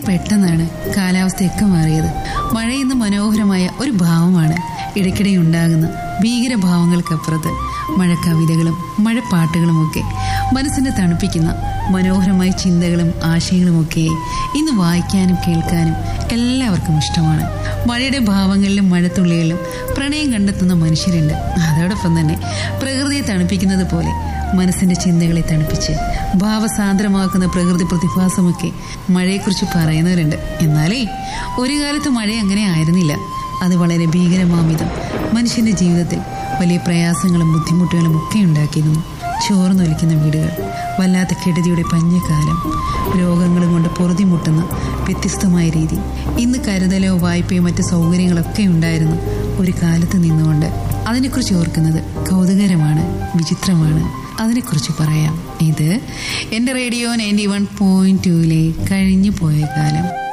പെട്ടെന്നാണ് കാലാവസ്ഥയൊക്കെ മാറിയത് മഴ ഇന്ന് മനോഹരമായ ഒരു ഭാവമാണ് ഇടയ്ക്കിടെ ഉണ്ടാകുന്ന ഭീകരഭാവങ്ങൾക്കപ്പുറത്ത് മഴ കവിതകളും മഴപ്പാട്ടുകളുമൊക്കെ മനസ്സിനെ തണുപ്പിക്കുന്ന മനോഹരമായ ചിന്തകളും ആശയങ്ങളുമൊക്കെ ഇന്ന് വായിക്കാനും കേൾക്കാനും എല്ലാവർക്കും ഇഷ്ടമാണ് മഴയുടെ ഭാവങ്ങളിലും മഴത്തുള്ളികളിലും പ്രണയം കണ്ടെത്തുന്ന മനുഷ്യരുണ്ട് അതോടൊപ്പം തന്നെ പ്രകൃതിയെ തണുപ്പിക്കുന്നത് പോലെ മനസ്സിന്റെ ചിന്തകളെ തണുപ്പിച്ച് ഭാവസാന്ദ്രമാക്കുന്ന പ്രകൃതി പ്രതിഭാസമൊക്കെ മഴയെക്കുറിച്ച് പറയുന്നവരുണ്ട് എന്നാലേ ഒരു കാലത്ത് മഴ അങ്ങനെ ആയിരുന്നില്ല അത് വളരെ ഭീകരമാമിതം മനുഷ്യന്റെ ജീവിതത്തിൽ വലിയ പ്രയാസങ്ങളും ബുദ്ധിമുട്ടുകളും ഒക്കെ ഉണ്ടാക്കിയിരുന്നു ചോർന്നൊലിക്കുന്ന വീടുകൾ വല്ലാത്ത കെടുതിയുടെ പഞ്ഞക്കാലം രോഗങ്ങളും കൊണ്ട് പൊറുതിമുട്ടുന്ന വ്യത്യസ്തമായ രീതി ഇന്ന് കരുതലോ വായ്പയോ മറ്റ് സൗകര്യങ്ങളൊക്കെ ഉണ്ടായിരുന്നു ഒരു കാലത്ത് നിന്നുകൊണ്ട് അതിനെക്കുറിച്ച് ഓർക്കുന്നത് കൗതുകരമാണ് വിചിത്രമാണ് അതിനെക്കുറിച്ച് പറയാം ഇത് എൻ്റെ റേഡിയോ നയൻറ്റി വൺ പോയിന്റ് ടുവിലെ കഴിഞ്ഞു പോയ കാലം